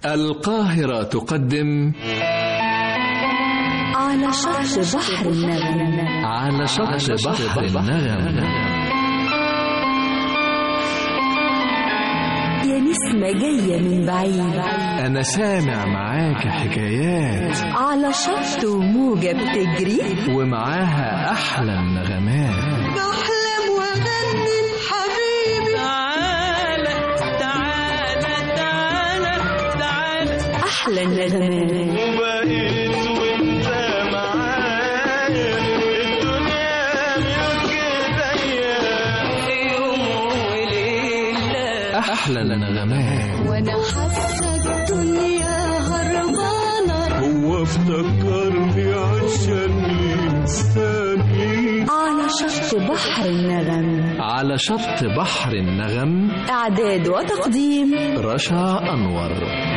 القاهرة تقدم على شط بحر النغم على شط بحر النغم يا نسمة جاية من بعيد أنا سامع معاك حكايات على شط وموجة بتجري ومعاها أحلى النغمات بحلم واغني حبيبي تعالى تعالى تعالى تعالى أحلى النغمات وبقيت وانت معايا الدنيا ملك ايديا يوم وليلة أحلى النغمات وأنا حاسة الدنيا هربانة هو افتكرني عشان ينساني على شط بحر النغم على شط بحر النغم إعداد وتقديم رشا أنور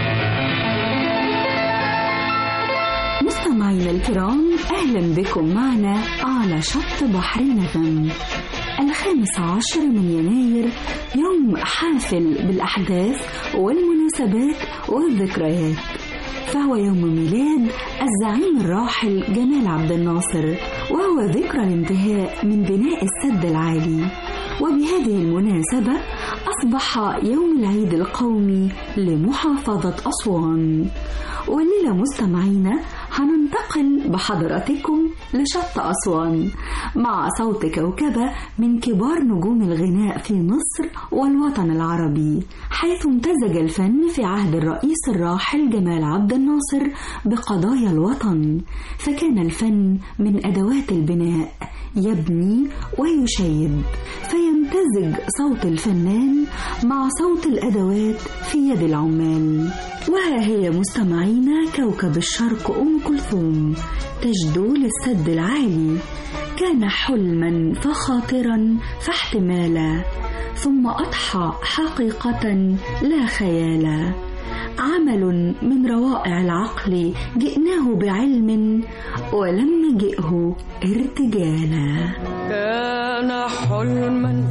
مستمعينا الكرام أهلا بكم معنا على شط بحر النغم الخامس عشر من يناير يوم حافل بالأحداث والمناسبات والذكريات فهو يوم ميلاد الزعيم الراحل جمال عبد الناصر وهو ذكرى الانتهاء من بناء السد العالي وبهذه المناسبة أصبح يوم العيد القومي لمحافظة أسوان والليلة مستمعينا هننتقل بحضراتكم لشط أسوان مع صوت كوكبة من كبار نجوم الغناء في مصر والوطن العربي حيث امتزج الفن في عهد الرئيس الراحل جمال عبد الناصر بقضايا الوطن فكان الفن من أدوات البناء يبني ويشيد فيمتزج صوت الفنان مع صوت الأدوات في يد العمال وها هي مستمعينا كوكب الشرق أم كلثوم تجدو للسد العالي كان حلما فخاطرا فاحتمالا ثم أضحى حقيقة لا خيالا عمل من روائع العقل جئناه بعلم ولم نجئه ارتجالا كان حلما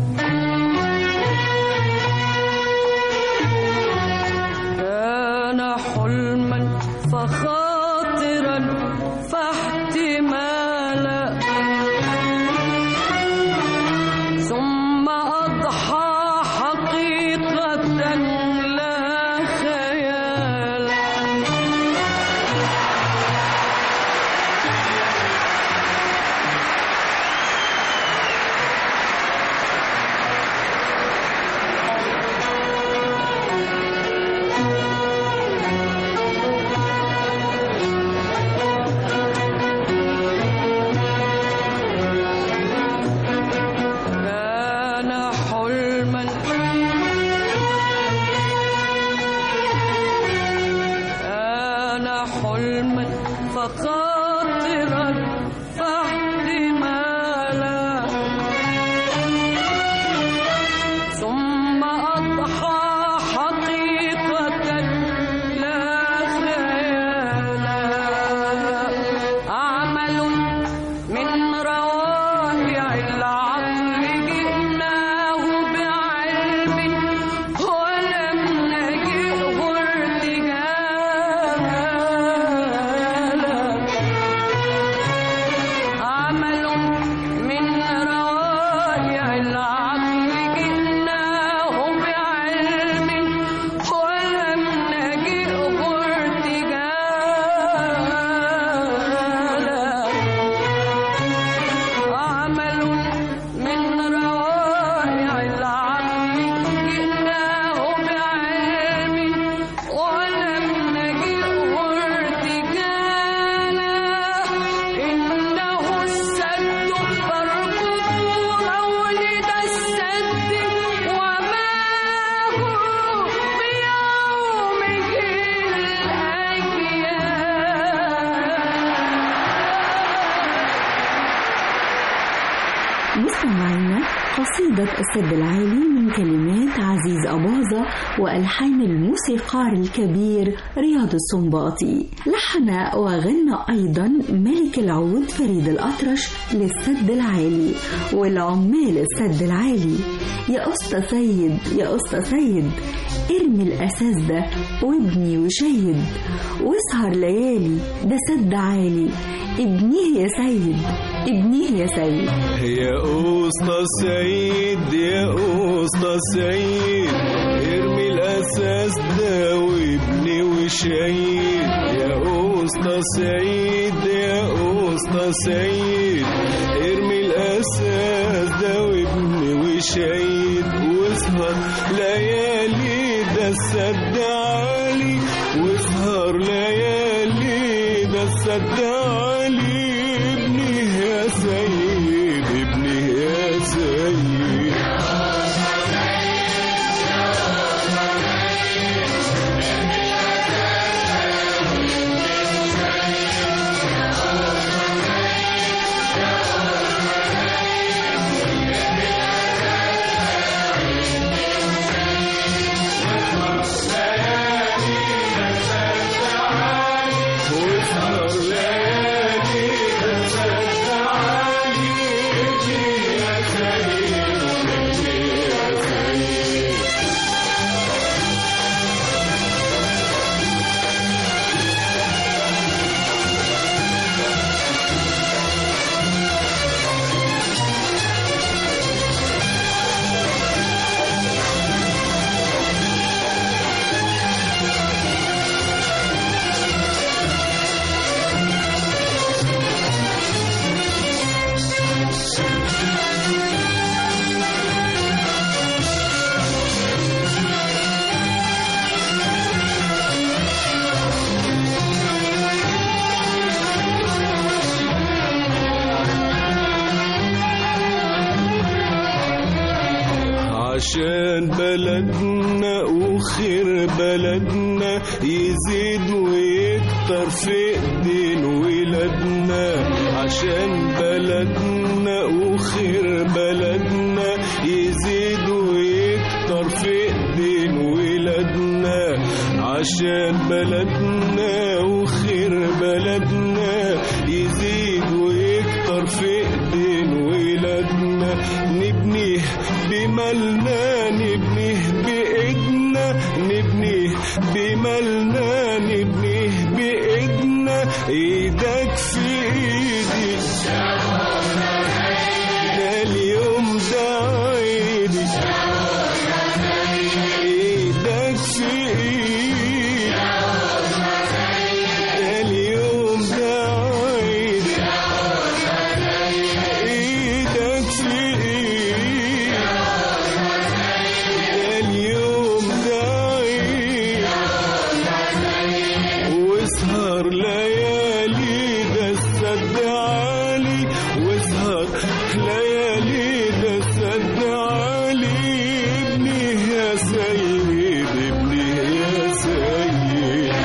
كان حلما فخاطرا فاحتمالا ثم أضحى حقيقة لا خيالا كان حلما كان حلما فخاطرا فاحتمالا ثم أضحى حقيقة لا خيالا عمل من روائع العقل جئناه بعلم ولم نجئه ارتجالا عمل من روائع العقل جئناه بعلم ولم نجئه ارتجالا عمل من روائع العقل جئناه بعلم ولم نجئه ارتجالا إنه السد فاركضوا مولد السد وما هو بيومه الأيام مستمعينا قصيدة السد العالي من كلمات عزيز أباظة وألحان الموسيقار الكبير رياض السنباطي لحن وغنى أيضا ملك العود فريد الأطرش للسد العالي والعمال السد العالي يا أسطى سيد يا أسطى سيد ارمي الأساس ده وابني وشيد واسهر ليالي ده سد عالي ابنيه يا سيد ابنيه يا سيد يا أسطى سيد يا أسطى سيد ارمي الأساس ده وابني وشيد يا أسطى سيد يا أسطى سيد ارمي الأساس ده وابني وشيد واسهر ليالي ده السد عالي واسهر ليالي ده السد عالي ابني يا سيد ابني يا سيد واسهر ليالي ده السد عالي ابني يا سيد ابني يا سيد عشان بلدنا وخير بلدنا يزيد ويكتر في ايدين ولادنا عشان بلدنا وخير بلدنا يزيد ويكتر في ايدين ولادنا عشان بلدنا وخير بلدنا يزيد ويكتر في ايدين ولادنا نبنيه بمالنا نبنيه بإيدنا نبنيه بمالنا نبنيه بإيدنا إيدك في إيدي ده اليوم ده عيدي إيدك في إيدي ده اليوم ده عيدي إيدك في إيدي اليوم داعي واسهر ليالي ده السد عالي واسهر ليالي ده السد عالي ابني يا سيد ابني يا سيد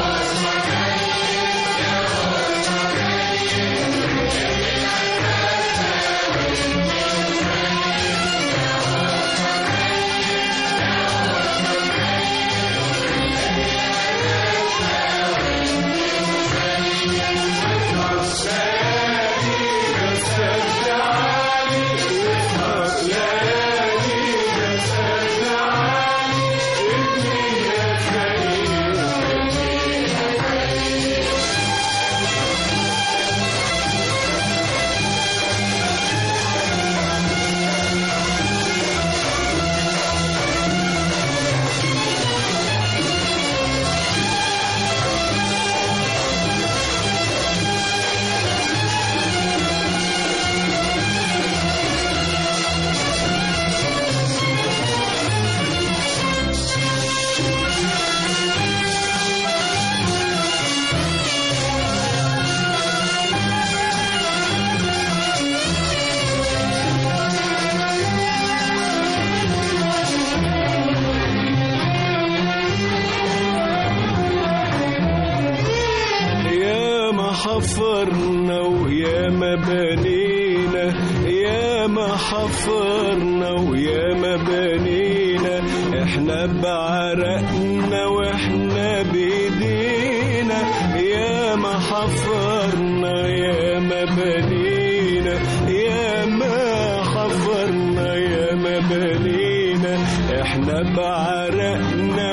يا ما حفرنا ويا ما بنينا يا ما حفرنا ويا ما بنينا احنا بعرقنا واحنا بايدينا يا ما حفرنا يا ما بنينا يا ما حفرنا يا ما بنينا احنا بعرقنا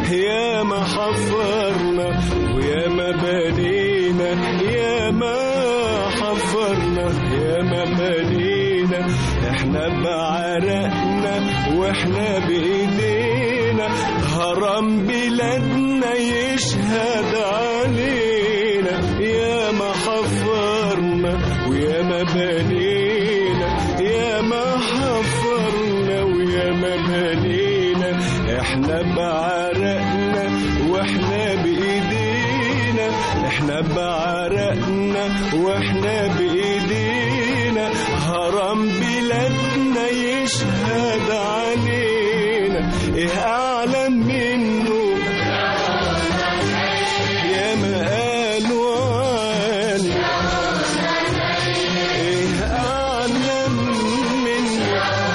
يا ما حفرنا ويا ما بنينا يا ما حفرنا يا ما بنينا احنا بعرقنا واحنا بايدينا هرم بلادنا يشهد علينا يا ما حفرنا ويا ما بنينا يا ما حفرنا ويا ما بنينا احنا بعرقنا واحنا بايدينا احنا بعرقنا واحنا بايدينا هرم بلادنا يشهد علينا ايه اعلم منه يا ما قالوا عني ايه اعلم منه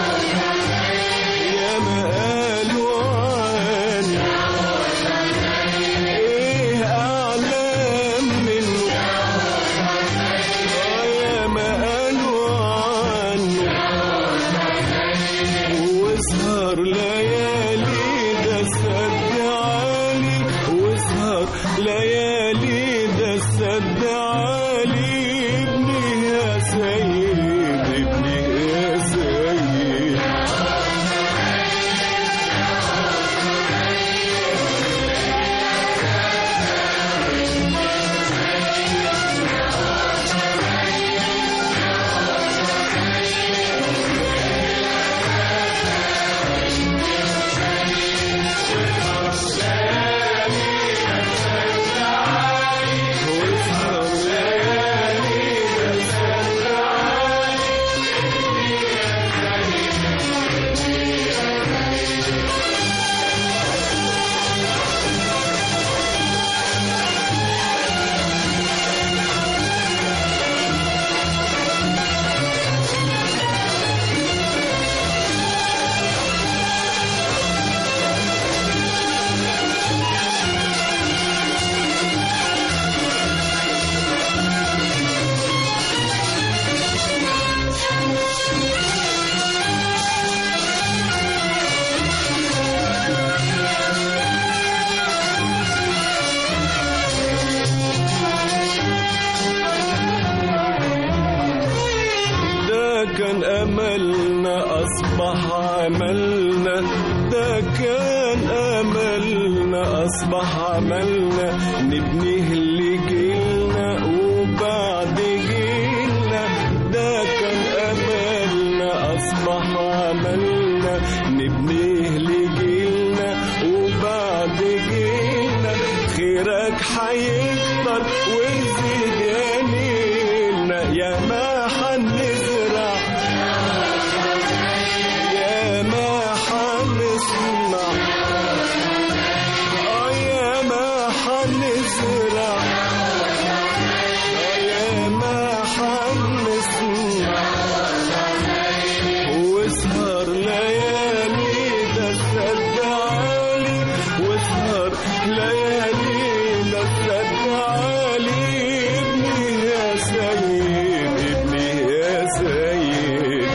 يا ما قالوا عني ايه اعلم منه آه يا ما قالوا عنه واسهر ليالي ده السد عالي واسهر ليالي ده السد عالي ابني يا سيد ابني يا سيد واسهر ليالي ده السد عالي ده كان أملنا أصبح عملنا ده كان أملنا أصبح عملنا نبنيه اللي جيلنا وبعد جيلنا ده كان أملنا أصبح عملنا نبنيه اللي جيلنا وبعد جيلنا خيرك حيكتر ويزيد يا نيلنا يا ما حنزرع يا ما حنسمع آه يا ما حنزرع آه يا ما حنسمع واسهر ليالي ده السد عالي واسهر ليالي ده السد عالي ابني يا سيد ابني يا سيد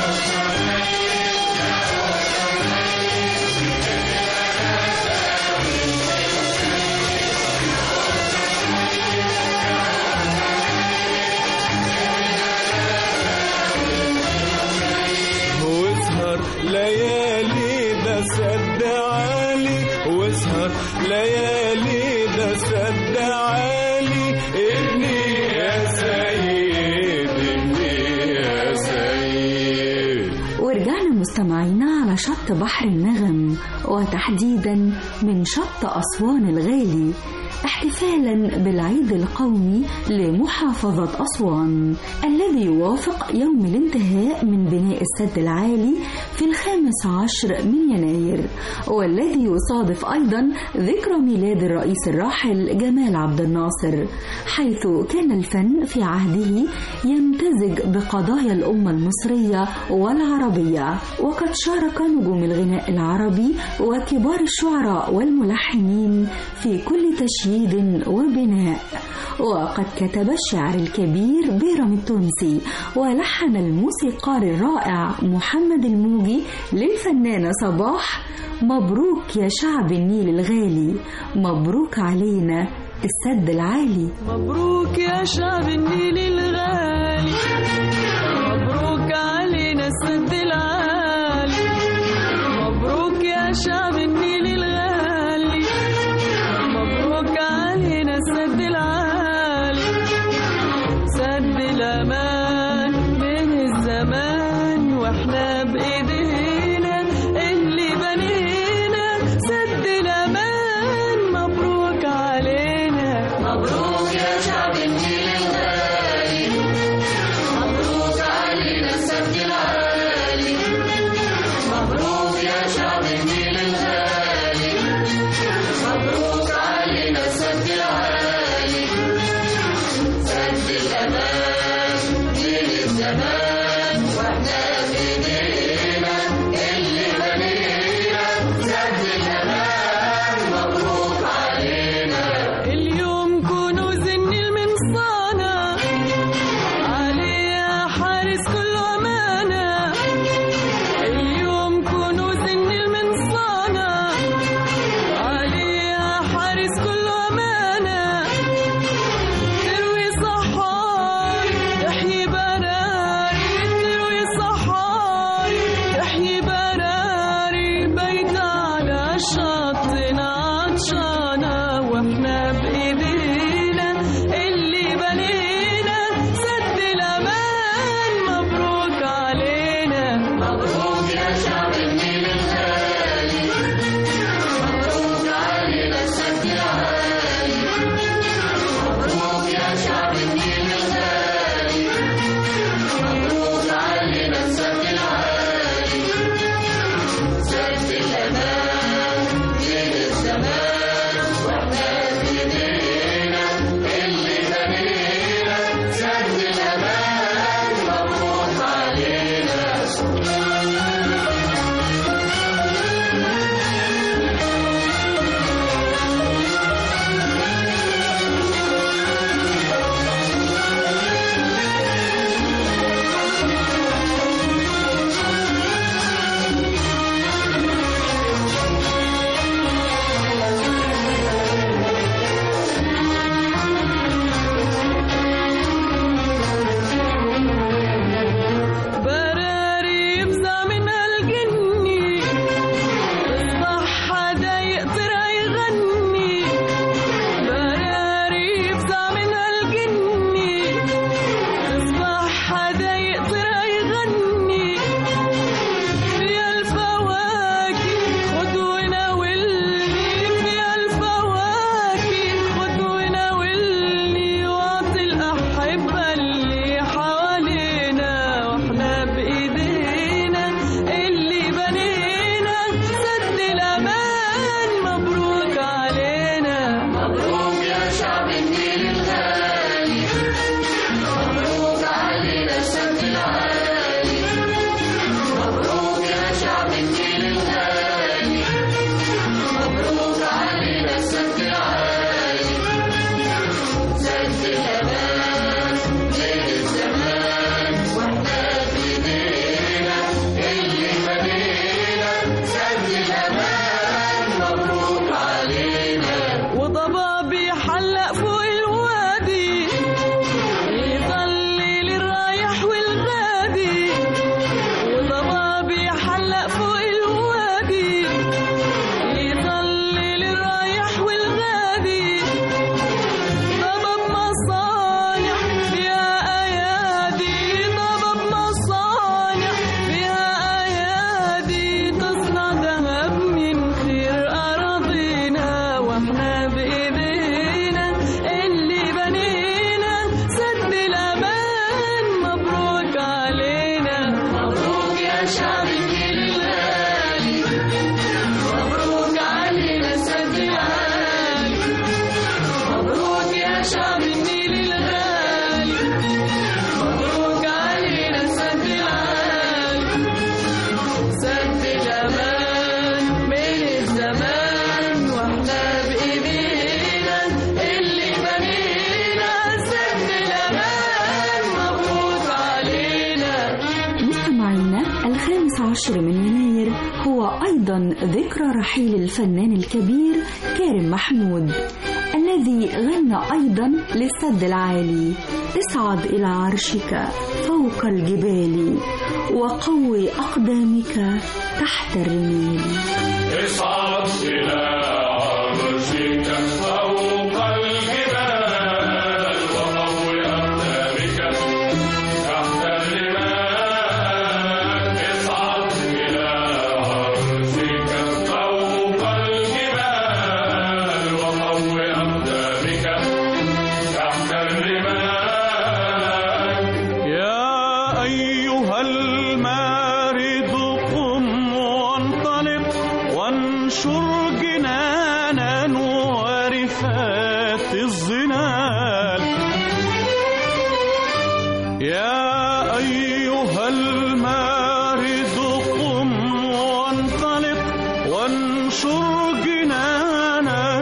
واسهر ليالي ده سد عالي واسهر ليالي ده سد عالي ابني يا سيد ابني يا سيد ورجعنا مستمعينا على شط بحر النغم وتحديدا من شط أسوان الغالي احتفالا بالعيد القومي لمحافظة أسوان الذي يوافق يوم الانتهاء من بناء السد العالي في الخامس عشر من يناير والذي يصادف أيضا ذكرى ميلاد الرئيس الراحل جمال عبد الناصر حيث كان الفن في عهده يمتزج بقضايا الأمة المصرية والعربية وقد شارك نجوم الغناء العربي وكبار الشعراء والملحنين في كل تشييد وبناء وقد كتب الشاعر الكبير بيرم التونسي ولحن الموسيقار الرائع محمد الموجي للفنانة صباح مبروك يا شعب النيل الغالي مبروك علينا السد العالي مبروك يا شعب النيل الغالي مبروك علينا السد العالي مبروك يا شعب النيل الغالي مبروك علينا السد العالي سد الأمان من الزمان واحنا بإيدينا اللي بنينا سد الأمان مبروك علينا مبروك يا شعب النيل الغالي مبروك علينا السد العالي مبروك يا شعب النيل الغالي مبروك علينا السد العالي سد الأمان من الزمان واحنا بإيدينا اللي بنينا سد الأمان مبروك علينا اليوم كنوز النيل من صانع عليها حارس كل أمانة اليوم كنوز النيل من صانع عليها حارس كل أمانة تروي صحاري تحيي براري تروي صحاري تحيي براري بيت على شطنا عطشانة واحنا بإيدينا اللي بنينا سد الأمان مبروك علينا مبروك يا شعب النيل الغالي مبروك علينا السد العالي مبروك يا شعب النيل الغالي مبروك علينا السد العالي سد الأمان من الزمان العاشر من يناير هو أيضا ذكرى رحيل الفنان الكبير كارم محمود الذي غنى أيضا للسد العالي اصعد إلى عرشك فوق الجبال وقوي أقدامك تحت الرمال اصعد إلى عرشك فوق الجبال وقوي أقدامك تحت الرمال اصعد إلى عرشك فوق الجبال وقوي أقدامك تحت الرمال يا أيها المارد قم وانطلق وانشر جنانا ورفات الظلال يا أيها المارد قم وانطلق وانشر جنانا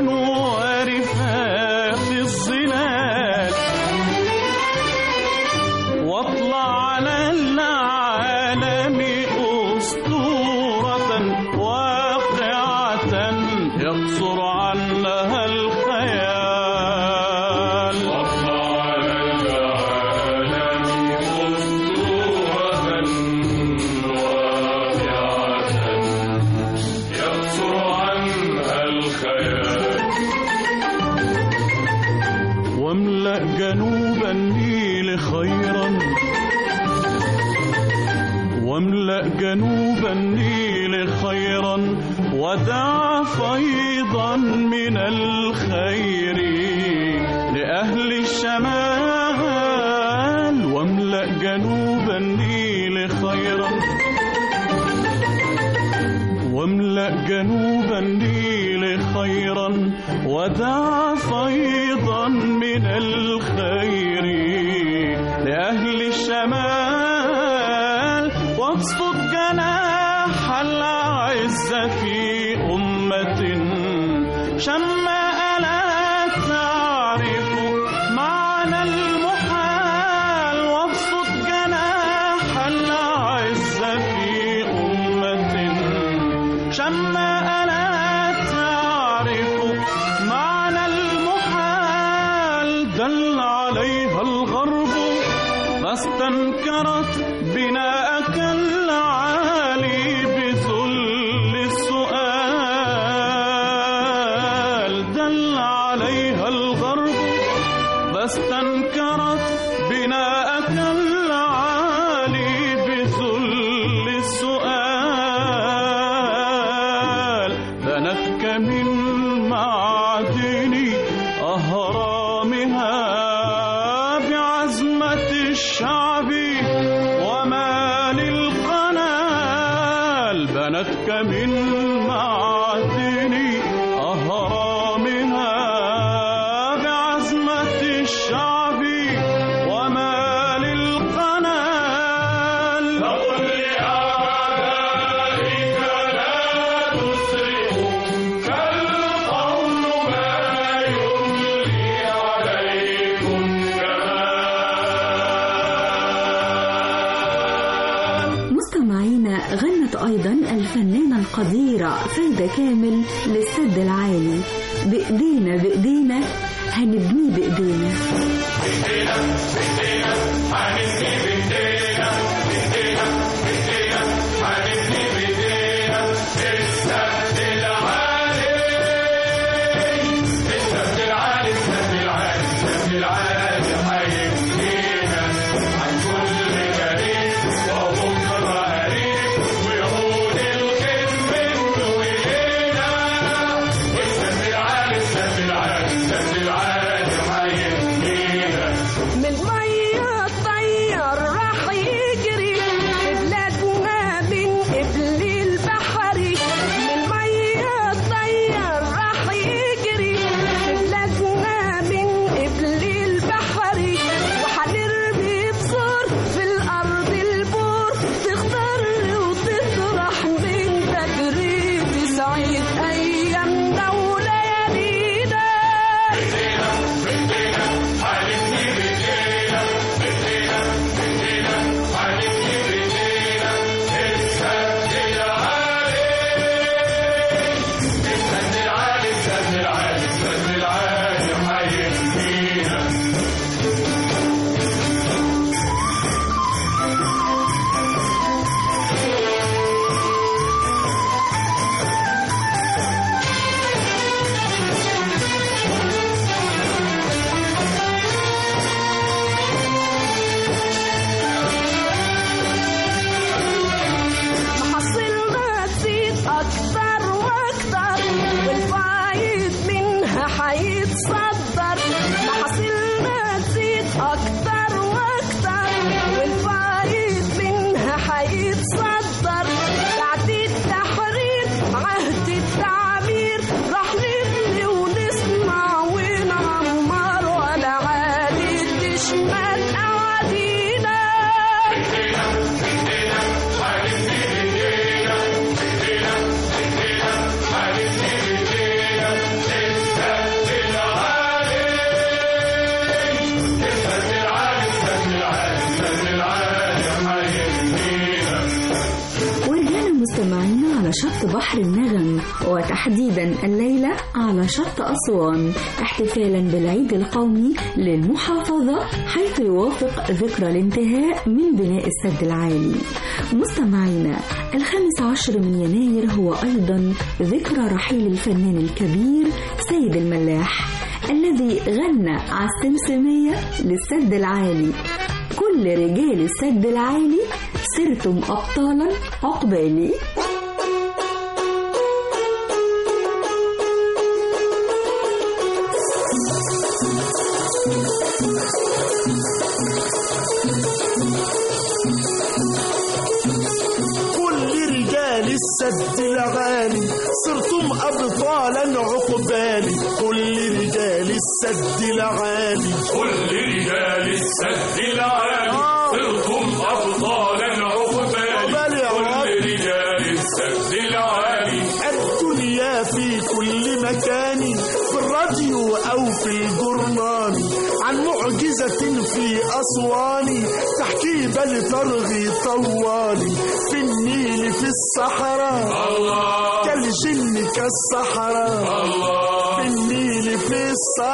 ورفات الظلال واطلع على العالم أسطورة واقعة يقصر عنها الخيال واطلع على العالم أسطورة واقعة يقصر عنها الخيال واملأ جنوب النيل خيرا واملأ جنوب النيل خيرا ودع فيضا من الخير لأهل الشمال واملأ جنوب النيل خيرا واملأ جنوب النيل خيرا ودع فيضا من الخير لأهل الشمال واصفد جناح العزة في أمة شما ألا تعرف معنى المحال واصفد جناح العزة في أمة شما ألا تعرف معنى المحال دل عليها الغرب فاستنكرت بناءك العالي بذل السؤال دل عليها الغرب فاستنكرت بناءك العالي بذل السؤال بنتك من معدن أهرامها بعزمة الشعب وما للقنال بنتك من معدن أهرامها بعزمة الشعب وما للقنال فقل لأعدائك لا تسرعوا فالقول ما يملي عليكم كمان مستمعينا غنت أيضا الفنانة القديرة فايدة كامل للسد العالي بإيدينا بإيدينا هنبنيه بإيدينا من المية طير رحيل هيتصدر محاصيلنا تزيد أكتر وأكتر والفايد منها هيتصدر بعد التحرير عهد التعمير راح نبني ونصنع ونعمر ولا عادي تشمل أعادينا ورجعنا مستمعينا على شط بحر النغم وتحديدا الليلة على شط أسوان احتفالا بالعيد القومي للمحافظة حيث يوافق ذكرى الانتهاء من بناء السد العالي مستمعينا الخامس عشر من يناير هو أيضا ذكرى رحيل الفنان الكبير سيد الملاح الذي غنى على السمسمية للسد العالي كل رجال السد العالي صرتم أبطالا عقبالي كل رجال السد العالي صرتم أبطالا عقبالي كل رجال السد العالي كل رجال السد العالي صرتم أبطالا عقبالي عقبالي يا رب. كل رجال السد العالي الدنيا في كل مكان في الراديو أو في الجرنان عن معجزة في أسوان تحكي بل ترغي طوالي في النيل في الصحراء الله كالجن كالصحراء الله في النيل في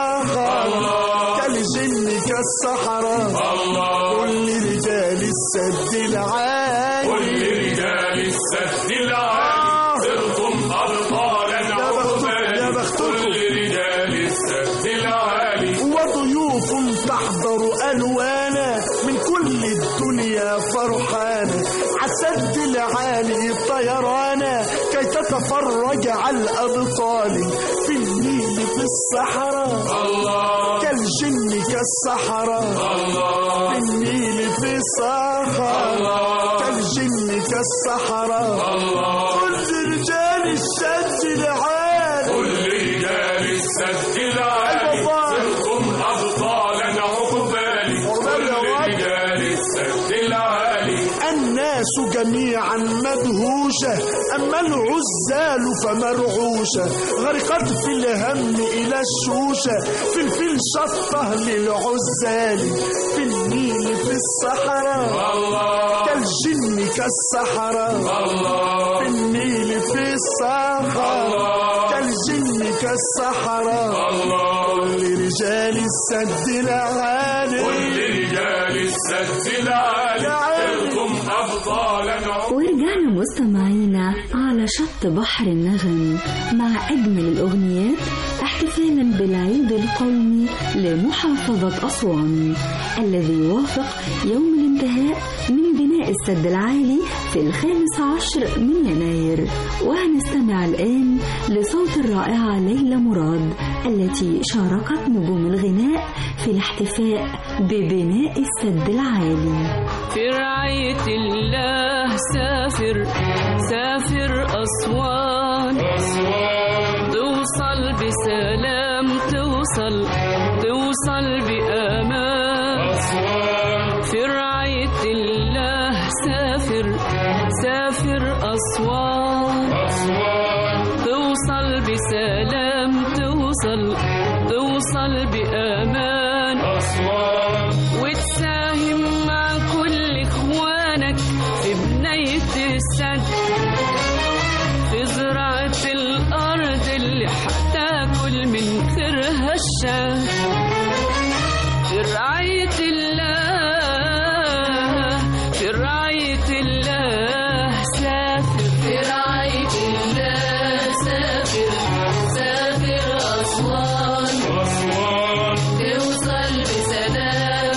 الصحراء كالجن كالصحراء الله كل رجال السد العالي كل رجال السد العالي صرتم أبطالا عقبالي يا بختكم. كل رجال السد العالي وضيوف تحضر ألوانا من كل الدنيا فرحانة عالسد العالي طيرانا كي تتفرج على الأبطال في النيل في الصحراء الله كالجن كالصحراء الله في النيل في الصحراء كالجن كالصحراء الله كل رجال السد العالي كل رجال السد العالي أيوة. صرتم أبطالا عقبالي عقبالي يا كل رب. رجال السد العالي الناس جميعا مدهوشة أما العزال فمرعوشة غرقت في الهم إلى الشوشة في الفيل شطه للعزال في النيل في الصحراء الله كالجن كالصحراء الله في النيل في الصحراء كالجن كالصحراء الله لرجال السد العالي كل رجال السد العالي صرتم أبطالا عقبالي ورجعنا مستمعينا على شط بحر النغم مع أجمل الأغنيات احتفالا بالعيد القومي لمحافظة أسوان الذي يوافق يوم الانتهاء من بناء السد العالي في الخامس عشر من يناير وهنستمع الآن لصوت الرائعة ليلى مراد التي شاركت نجوم الغناء في الاحتفاء ببناء السد العالي في رعاية الله سافر سافر أسوان توصل بسلام توصل توصل بأمان في رعاية الله سافر سافر أسوان توصل بسلام توصل توصل بأمان وتساهم مع كل اخوانك في بناية السد في زراعة الأرض اللي حتاكل من خيرها الشام في رعاية الله في رعاية الله سافر في رعاية الله سافر سافر أسوان توصل بسلام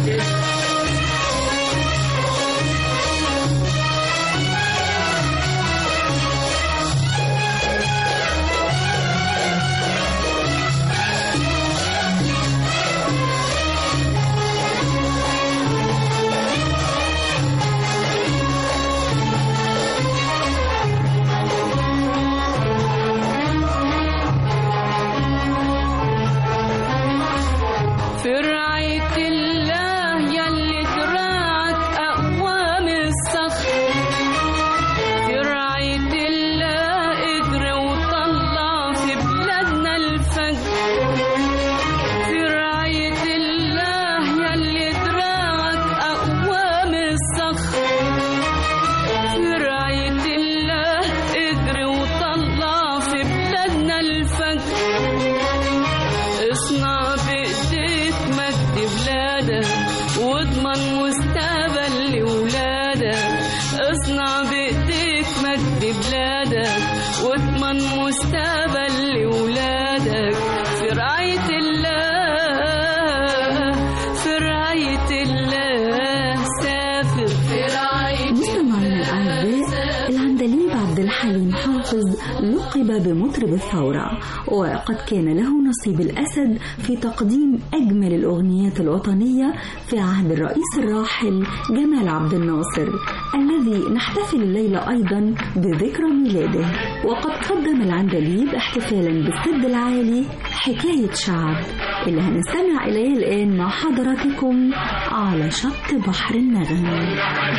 في رعاية الله يلي تراعت أقوام الصخر في رعاية الله قدر وطلع في بلادنا الفجر في رعاية الله يلي تراعت أقوام الصخر في رعاية الله قدر وطلع في بلادنا الفجر اصنع بايديك مجد بلادك واضمن مستقبل لولادك اصنع بايديك مجد بلادك واضمن مستقبل لولادك في رعاية الله في رعاية الله سافر في رعاية مستمعينا الأعزاء العندليب عبد الحليم حافظ لقب بمطرب الثورة وقد كان له نصيب الأسد في تقديم أجمل الأغنيات الوطنية في عهد الرئيس الراحل جمال عبد الناصر الذي نحتفل الليلة أيضا بذكرى ميلاده وقد قدم العندليب احتفالا بالسد العالي حكاية شعب اللي هنستمع إليه الآن مع حضراتكم على شط بحر النغم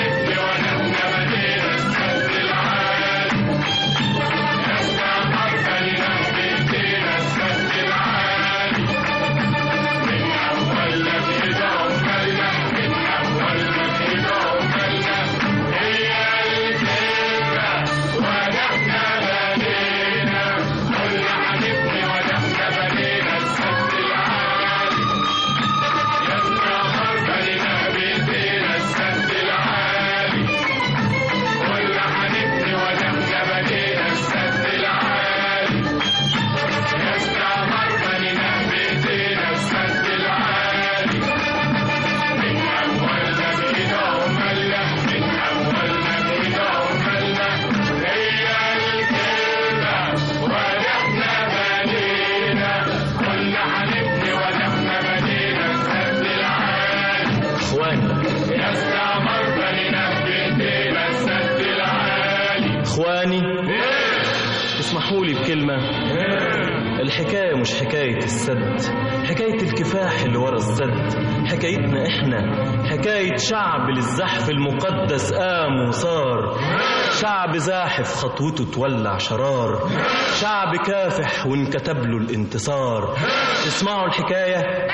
اخواني اسمحوا لي بكلمة الحكاية مش حكاية السد حكاية الكفاح اللي ورا السد حكايتنا احنا حكاية شعب للزحف المقدس قام وصار شعب زاحف خطوته تولع شرار شعب كافح وانكتب له الانتصار تسمعوا الحكاية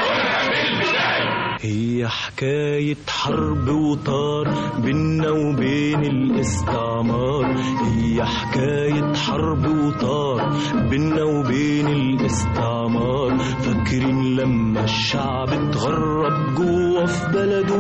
هي حكاية حرب وطار بينا وبين الاستعمار هي حكاية حرب وطار بينا وبين الاستعمار فاكرين لما الشعب اتغرب جوه في بلده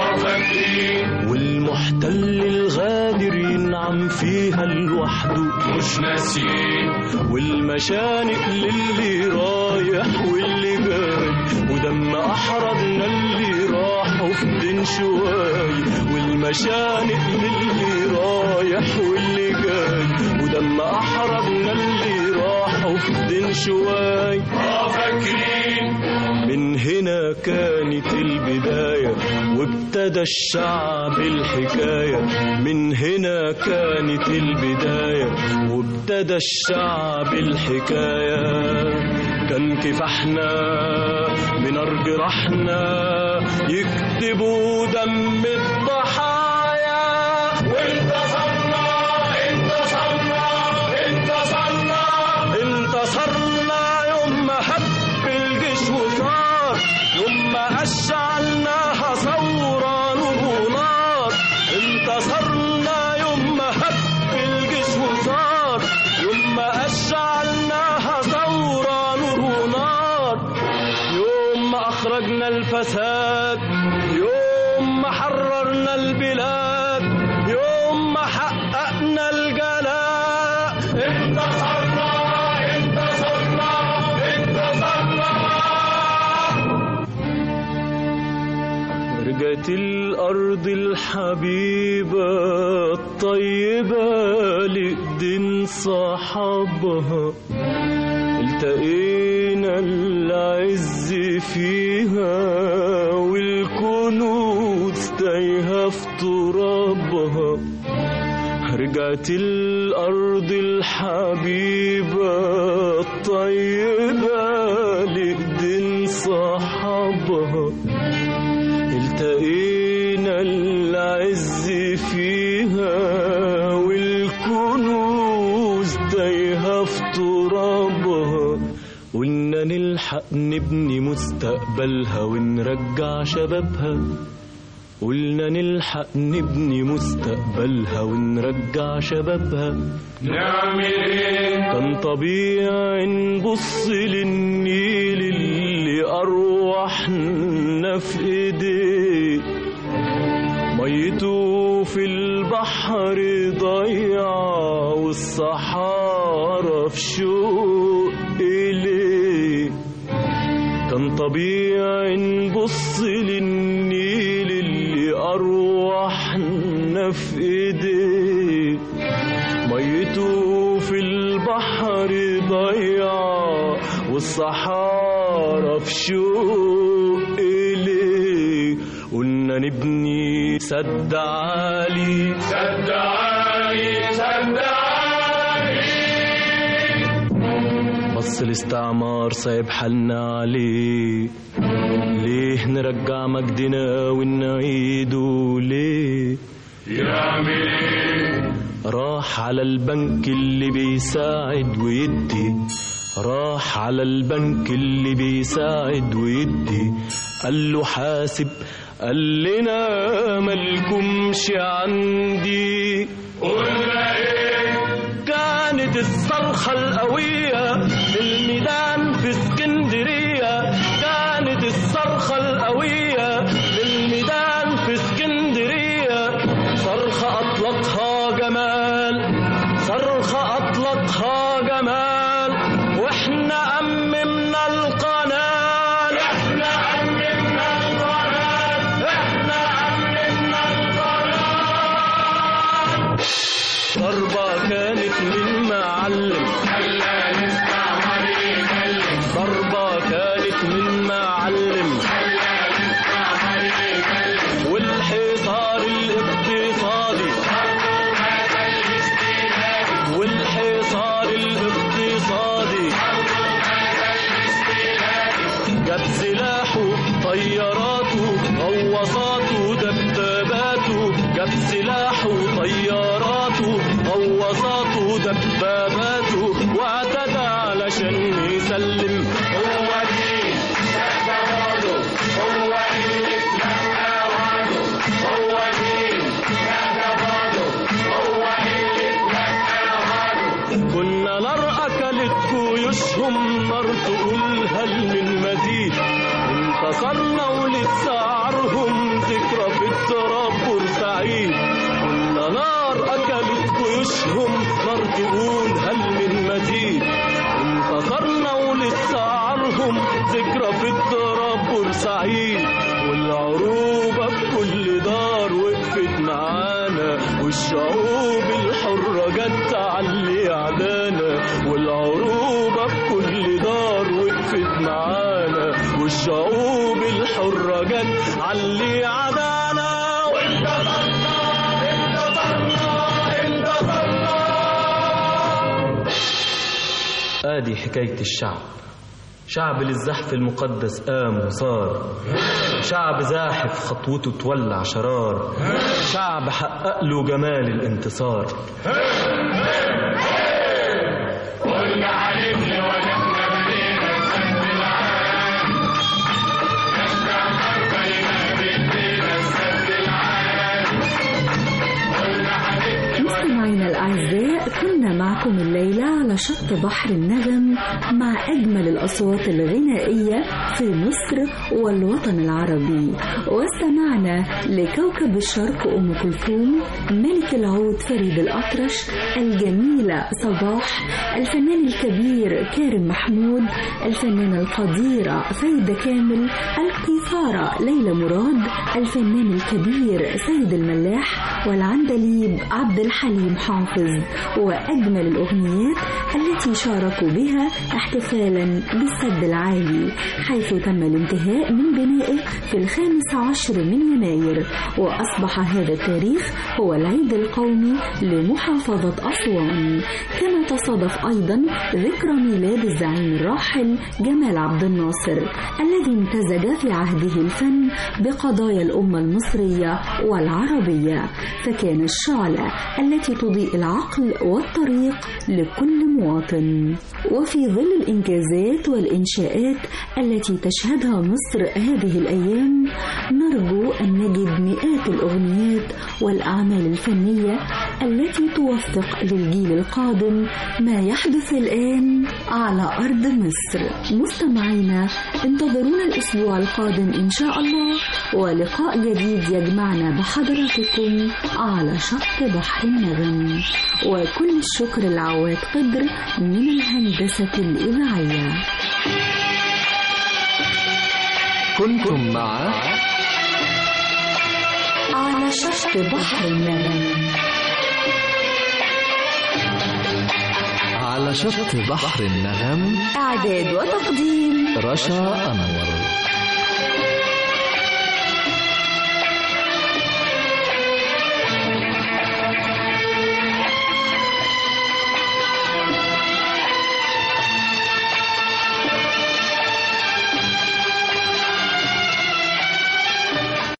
والمحتل الغادر ينعم فيها لوحده مش ناسيين والمشانق للي رايح واللي جاي ودم احرجنا اللي راحوا في دين شواي والمشانق للي رايح واللي جاي ودم احرجنا اللي راحوا في دين شواي اه فاكرين من هنا كانت البداية وابتدى الشعب الحكاية من هنا كانت البداية وابتدى الشعب الحكاية كان كفاحنا بنار جراحنا يكتبوا دم الضحايا وانتصرنا انتصرنا انتصرنا انتصرنا يوم ما هب الجيش وصار يوم ما أشعلناها ثورة نور ونار انتصرنا يوم ما هب الجيش وصار يوم ما أشعلناها ثورة نور ونار يوم ما أخرجنا الفساد يوم ما حررنا البلاد يوم ما حققنا الجلاء انتصرنا انتصرنا انتصرنا رجعت الأرض الحبيبة الطيبة لإيدين صحابها التقينا العز فيها والكنوز تايهة في ترابها رجعت الأرض الحبيبة الطيبة لإيدين صحابها التقينا العز فيها والكنوز تايهة في ترابها قلنا نلحق نبني مستقبلها ونرجع شبابها قلنا نلحق نبني مستقبلها ونرجع شبابها نعمل ايه كان طبيعي نبص للنيل اللي أرواحنا في إيديه ميته في البحر ضيعة والصحارى في شوق إليه كان طبيعي نبص للنيل اللي أرواحنا في إيديه ميته في البحر ضيعة والصحارى في شوق إليه قلنا نبني سد عالي سد عالي سد عالي بص الاستعمار سايب حالنا عليه ليه نرجع مجدنا ونعيده ليه يعمل ايه راح على البنك اللي بيساعد ويدي راح على البنك اللي بيساعد ويدي قال له حاسب قال لنا مالكمش عندي قلنا ايه كانت الصرخة القوية في الميدان في اسكندرية كانت الصرخة القوية في الميدان في اسكندرية صرخة أطلقها جمال صرخة أطلقها جمال وإحنا أممنا القناة إحنا أممنا القناة إحنا أممنا القناة ضربة كانت من معلم خلى نستعمر يكلم ضربة كانت من معلم خلى نستعمر يكلم والحصار الاقتصادي برضه هذا الاستيلاء والحصار الاقتصادي برضه هذا الاستيلاء جاب سلاحه طياراته غواصاته دباباته جاب سلاحه طياراته غواصاته دباباته واعتدى علشان يسلم هو الدين ده بعده هو الاسلام اوعده هو الدين ده بعده هو الاسلام اوعده كنا نار أكلت جيوشهم نار تقول هل من مزيد انتصرنا ولسه عارهم ذكرى في التراب بورسعيد كنا نار أكلت جيوشهم نار تقول هل من مزيد انتصرنا ولسه عارهم ذكرى في التراب بورسعيد والعروبة في كل دار وقفت معانا والشعوب الحرة جت تعلي عدانا والعروبة في كل دار وقفت معانا والشعوب الحرة جت علي عدانا وانتصرنا انتصرنا انتصرنا ادي حكاية الشعب شعب للزحف المقدس قام وصار شعب زاحف خطوته تولع شرار شعب حقق له جمال الانتصار قلنا علمنا ونحن بنينا السد العالي نستعمر بينا بايدينا السد العالي قلنا علمنا مستمعينا الأعزاء كنا معكم الليلة على شط بحر النغم مع أجمل الأصوات الغنائية في مصر والوطن العربي واستمعنا لكوكب الشرق أم كلثوم ملك العود فريد الأطرش الجميلة صباح الفنان الكبير كارم محمود الفنانة القديرة فايدة كامل القيس موسيقار ليلى مراد الفنان الكبير سيد الملاح والعندليب عبد الحليم حافظ وأجمل الأغنيات التي شاركوا بها احتفالا بالسد العالي حيث تم الانتهاء من بنائه في الخامس عشر من يناير وأصبح هذا التاريخ هو العيد القومي لمحافظة أسوان كما تصادف أيضا ذكرى ميلاد الزعيم الراحل جمال عبد الناصر الذي امتزج في عهده الفن بقضايا الأمة المصرية والعربية فكان الشعلة التي تضيء العقل والطريق لكل مواطن وفي ظل الإنجازات والإنشاءات التي تشهدها مصر هذه الأيام نرجو أن نجد مئات الأغنيات والأعمال الفنية التي توثق للجيل القادم ما يحدث الآن على أرض مصر مستمعينا انتظرونا الأسبوع القادم إن شاء الله ولقاء جديد يجمعنا بحضراتكم على شط بحر النغم وكل الشكر لعواد قدر من الهندسة الإذاعية كنتم مع على شط بحر النغم على شط بحر النغم إعداد وتقديم رشا أنور